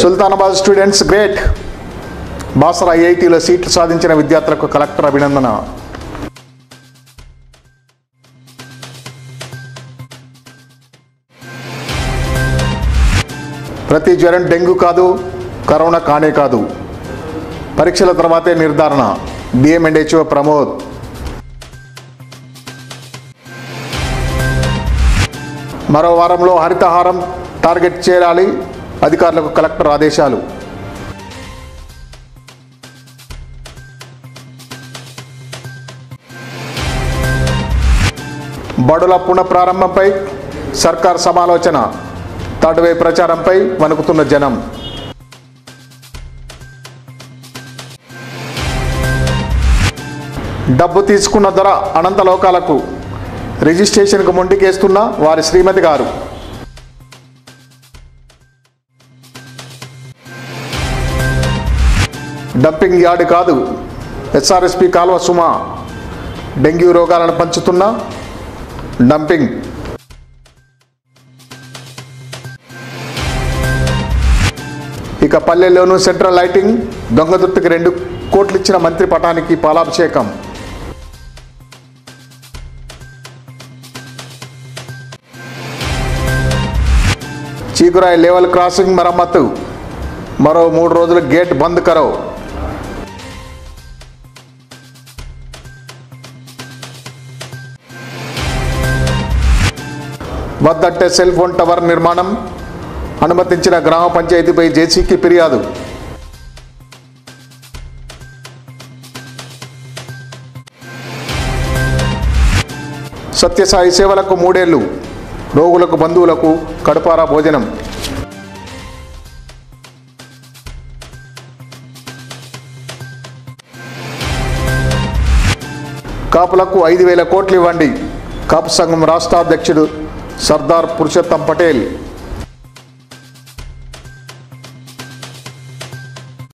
Sultanabad students great Basara ఐఐటిలో సీట్లు సాధించిన విద్యార్థులకు కలెక్టర్ అభినందన ప్రతి జ్వరం డెంగ్యూ కాదు కరోనా కానే కాదు పరీక్షల తర్వాతే నిర్ధారణ డిఎంఎండ్హెచ్ఓ ప్రమోద్ మరో వారంలో హరితహారం టార్గెట్ చేరాలి అధికారులకు కలెక్టర్ ఆదేశాలు బడుల పునఃప్రారంభంపై సర్కార్ సమాలోచన థర్డ్ వే ప్రచారంపై వణుకుతున్న జనం డబ్బు తీసుకున్న ధర అనంత లోకాలకు రిజిస్ట్రేషన్కు మొండికేస్తున్న వారి శ్రీమతి గారు డంపింగ్ యార్డ్ కాదు ఎస్ఆర్ఎస్పి కాల్వ సుమ డెంగ్యూ రోగాలను పంచుతున్న డంపింగ్ ఇక పల్లెల్లోనూ సెంట్రల్ లైటింగ్ దొంగదుర్తికి రెండు కోట్లు ఇచ్చిన మంత్రి పటానికి పాలాభిషేకం చీకురాయి లెవెల్ క్రాసింగ్ మరమ్మతు మరో మూడు రోజులు గేట్ బంద్ కరవ్ వద్దంటే సెల్ ఫోన్ టవర్ నిర్మాణం అనుమతించిన గ్రామ పంచాయతీపై జేసీకి ఫిర్యాదు సత్యసాయి సేవలకు మూడేళ్లు రోగులకు బంధువులకు కడుపారా భోజనం కాపులకు ఐదు వేల కోట్లు ఇవ్వండి కాపు సంఘం రాష్ట్ర అధ్యక్షుడు సర్దార్ పురుషోత్తం పటేల్